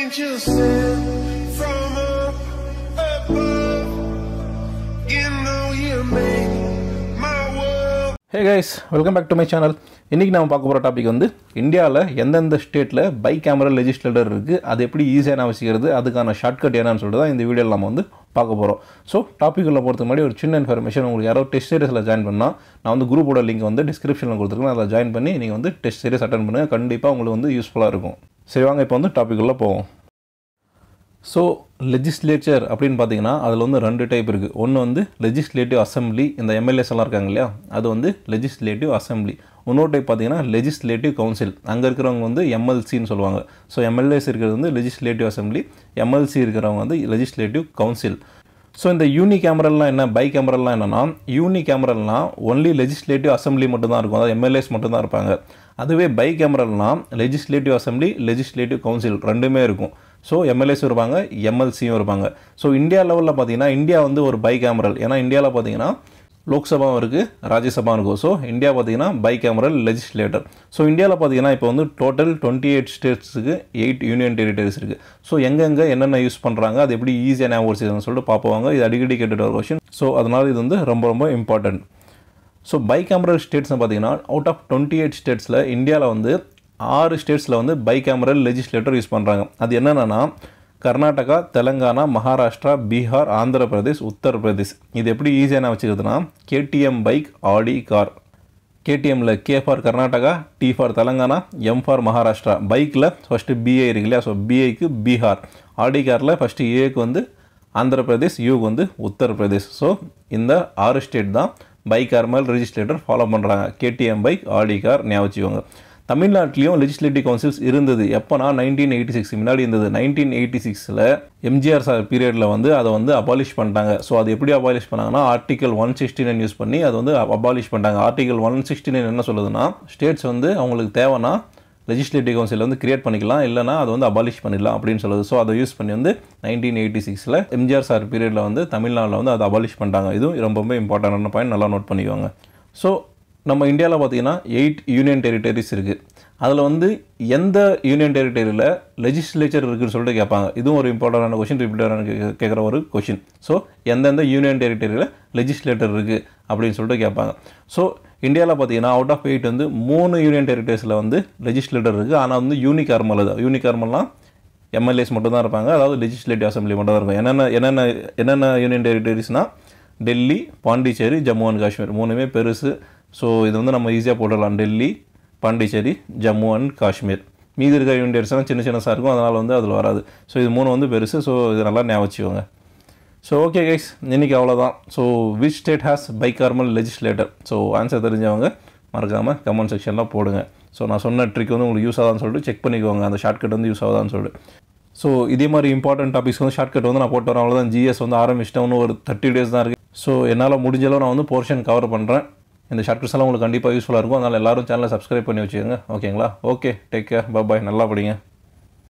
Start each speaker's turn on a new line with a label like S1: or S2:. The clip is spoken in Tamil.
S1: angels sent from up above. You know you made my world.
S2: Hey guys welcome back to my channel இன்றைக்கி நம்ம பார்க்க போகிற டாபிக் வந்து இந்தியாவில் எந்தெந்த ஸ்டேட்டில் பைக் கேமரா லெஜிஸ்லேட்டர் இருக்குது அது எப்படி ஈஸியாக நான் வச்சுக்கிறது அதுக்கான ஷார்ட்கட் என்னன்னு சொல்லிட்டு தான் இந்த வீடியோவில் நம்ம வந்து பார்க்க போகிறோம் ஸோ டாப்பிக்குள்ளே போகிறதுக்கு முன்னாடி ஒரு சின்ன இன்ஃபர்மேஷன் உங்களுக்கு யாரோ டெஸ்ட் சீரிஸில் ஜாயின் பண்ணால் நான் வந்து குரூப்போட லிங்க் வந்து டிஸ்கிரிப்ஷனில் கொடுத்துருக்கேன் அதில் ஜாயின் பண்ணி நீங்கள் வந்து டெஸ்ட் சீரிஸ் அட்டன் பண்ணுங்கள் கண்டிப்பாக உங்களுக்கு வந்து யூஸ்ஃபுல்லாக இருக்கும் சரி வாங்க இப்போ வந்து டாப்பிக்குள்ளே போவோம் ஸோ லெஜிஸ்லேச்சர் அப்படின்னு பார்த்தீங்கன்னா அதில் வந்து ரெண்டு டைப் இருக்குது ஒன்று வந்து லெஜிஸ்லேட்டிவ் அசம்பிளி இந்த எம்எல்ஏஸ் எல்லாம் இருக்காங்க இல்லையா அது வந்து லெஜிஸ்லேட்டிவ் அசம்பிளி இன்னொரு டைப் பார்த்தீங்கன்னா லெஜிஸ்லேட்டிவ் கவுன்சில் அங்கே இருக்கிறவங்க வந்து எம்எல்சின்னு சொல்லுவாங்க ஸோ எம்எல்ஏஸ் இருக்கிறது வந்து லெஜிஸ்லேட்டிவ் அசம்பிளி எம்எல்சி இருக்கிறவங்க வந்து லெஜிஸ்லேட்டிவ் கவுன்சில் ஸோ இந்த யூனி கேமராலாம் என்ன பை கேமராலாம் என்னன்னா யூனி கேமராலாம் ஒன்லி லெஜிஸ்லேட்டிவ் அசம்பிளி மட்டும் தான் இருக்கும் அதாவது எம்எல்ஏஸ் மட்டும் தான் இருப்பாங்க அதுவே பை கேமராலாம் லெஜிஸ்லேட்டிவ் அசம்பிளி லெஜிஸ்லேட்டிவ் கவுன்சில் ரெண்டுமே இருக்கும் ஸோ எம்எல்ஏஸும் இருப்பாங்க எம்எல்சியும் இருப்பாங்க ஸோ இந்தியா லெவலில் பார்த்தீங்கன்னா இந்தியா வந்து ஒரு பை கேமரல் ஏன்னா இந்தியாவில் பார்த்தீங்கன்னா லோக்சபாவும் இருக்குது ராஜ்யசபாவும் இருக்கும் ஸோ இந்தியா பார்த்தீங்கன்னா பை கேமரல் லெஜிஸ்லேட்டர் ஸோ இந்தியாவில் பார்த்தீங்கன்னா இப்போ வந்து டோட்டல் டுவெண்ட்டி எயிட் ஸ்டேட்ஸுக்கு எயிட் யூனியன் டெரிட்டரிஸ் இருக்குது ஸோ எங்கெங்கே என்னென்ன யூஸ் பண்ணுறாங்க அது எப்படி ஈஸியாக ஞாபகம் வச்சுக்கணும்னு சொல்லிட்டு பார்ப்போங்க இது அடிக்கடி கேட்டுட்டு ஒரு கொஷின் ஸோ அதனால் இது வந்து ரொம்ப ரொம்ப இம்பார்ட்டன்ட் ஸோ பை கேமரல் ஸ்டேட்ஸ்னு பார்த்தீங்கன்னா அவுட் ஆஃப் டுவெண்ட்டி எயிட் ஸ்டேட்ஸில் இந்தியாவில் வந்து ஆறு ஸ்டேட்ஸில் வந்து பை கேமரல் லெஜிஸ்லேட்டர் யூஸ் பண்ணுறாங்க அது என்னென்னா கர்நாடகா தெலங்கானா மகாராஷ்டிரா பீகார் ஆந்திர பிரதேஷ் உத்தரப்பிரதேஷ் இது எப்படி ஈஸியாக நான் வச்சுக்கிறதுனா கேடிஎம் பைக் ஆடி கார் கேடிஎம்மில் K for Karnataka T for Telangana M for Maharashtra பைக்கில் ஃபஸ்ட்டு பிஏ இருக்கு இல்லையா ஸோ பிஏக்கு பீகார் ஆடி காரில் ஃபஸ்ட்டு ஏக்கு வந்து ஆந்திர பிரதேஷ் யூக்கு வந்து உத்தரப்பிரதேஷ் ஸோ இந்த ஆறு ஸ்டேட் தான் பைக் கார்மல் ரெஜிஸ்ட்ரேட்டர் ஃபாலோ பண்ணுறாங்க கேடிஎம் பைக் ஆடி கார் ஞாபகம் வச்சுக்கோங்க தமிழ்நாட்டிலையும் லெஜிஸ்லேட்டிவ் கவுன்சில்ஸ் இருந்தது எப்போனா நைன்டீன் எயிட்டி சிக்ஸ் முன்னாடி இருந்தது நைன்டீன் எயிட்டி சிக்ஸில் எம்ஜிஆர் சார் பீரியடில் வந்து அதை வந்து அபாலிஷ் பண்ணிட்டாங்க ஸோ அது எப்படி அபாலிஷ் பண்ணாங்கன்னா article one sixty nine use பண்ணி அதை வந்து அபாலிஷ் பண்ணிட்டாங்க ஆர்டிகல் ஒன் சிக்ஸ்டி நைன் என்ன சொல்லுதுன்னா ஸ்டேட்ஸ் வந்து அவங்களுக்கு தேவைன்னா லெஜிஸ்லேட்டிவ் கவுன்சில் வந்து கிரியேட் பண்ணிக்கலாம் இல்லைனா அதை வந்து அபாலிஷ் பண்ணிடலாம் அப்படின்னு சொல்லுது ஸோ அதை யூஸ் பண்ணி வந்து நைன்டீன் எயிட்டி சிக்ஸில் எம்ஜிஆர் சார் பீரியடில் வந்து தமிழ்நாட்டில் வந்து அதை அபாலிஷ் பண்ணிட்டாங்க இதுவும் ரொம்ப ரொம்ப இம்பார்ட்டண்டான பாயிண்ட் நல்லா நோட் பண்ணிக்கோங்க ஸோ நம்ம இந்தியாவில் பார்த்தீங்கன்னா எயிட் யூனியன் டெரிட்டரிஸ் இருக்குது அதில் வந்து எந்த யூனியன் டெரிட்டரியில் லெஜிஸ்லேச்சர் இருக்குன்னு சொல்லிட்டு கேட்பாங்க இதுவும் ஒரு இம்பார்ட்டண்டான கொஷின் ரிப்பீட்டரான கேட்குற ஒரு கொஷின் ஸோ எந்தெந்த யூனியன் டெரிட்டரியில் லெஜிஸ்லேட்டர் இருக்குது அப்படின்னு சொல்லிட்டு கேட்பாங்க ஸோ இந்தியாவில் பார்த்தீங்கன்னா அவுட் ஆஃப் எயிட் வந்து மூணு யூனியன் டெரிட்டரிஸில் வந்து லெஜிஸ்லேட்டர் இருக்குது ஆனால் வந்து யூனிக் ஆர்மல் அது யூனிக் ஆர்மல்லாம் எம்எல்ஏஸ் மட்டும் தான் இருப்பாங்க அதாவது லெஜிஸ்லேட்டிவ் அசம்பிளி மட்டும் தான் இருக்கும் என்னென்ன என்னென்ன என்னென்ன யூனியன் டெரிட்டரிஸ்னால் டெல்லி பாண்டிச்சேரி ஜம்மு அண்ட் காஷ்மீர் மூணுமே பெருசு ஸோ இது வந்து நம்ம ஈஸியாக போட்டுடலாம் டெல்லி பாண்டிச்சேரி ஜம்மு அண்ட் காஷ்மீர் மீதி இருக்கிற யூனியன் டெரிட்டரிஸ்லாம் சின்ன சின்னசாக இருக்கும் அதனால் வந்து அதில் வராது ஸோ இது மூணு வந்து பெருசு ஸோ இது நல்லா ஞாபகம் வச்சுக்கோங்க ஸோ ஓகே கைஸ் இன்றைக்கி அவ்வளோதான் so which state has bicameral legislature so answer தெரிஞ்சவங்க மறக்காமல் கமெண்ட் செக்ஷனில் போடுங்க ஸோ நான் சொன்ன ட்ரிக் வந்து உங்களுக்கு யூஸ் ஆகுதான்னு சொல்லிட்டு செக் பண்ணிக்கோங்க அந்த ஷார்ட்கட் வந்து யூஸ் ஆகுதான்னு சொல்லிட்டு ஸோ இதே மாதிரி இம்பார்ட்டன்ட் டாபிக்ஸ் வந்து ஷார்ட்கட் வந்து நான் போட்டு வரேன் அவ்வளோதான் ஜிஎஸ் வந்து ஆரம்பிச்சிட்டேன் ஒரு தேர்ட்டி டேஸ் தான் இருக்குது ஸோ என்னால் முடிஞ்ச அளவு நான் வந்து போர்ஷன் கவர் பண்ணுறேன் இந்த ஷார்ட்கட்ஸ் எல்லாம் உங்களுக்கு கண்டிப்பாக யூஸ்ஃபுல்லாக இருக்கும் அதனால் எல்லாரும் சேனலை சப்ஸ்கிரைப் பண்ணி வச்சுக்கோங்க ஓகேங்களா ஓகே டேக் கேர் பாய் நல்லா படிங்க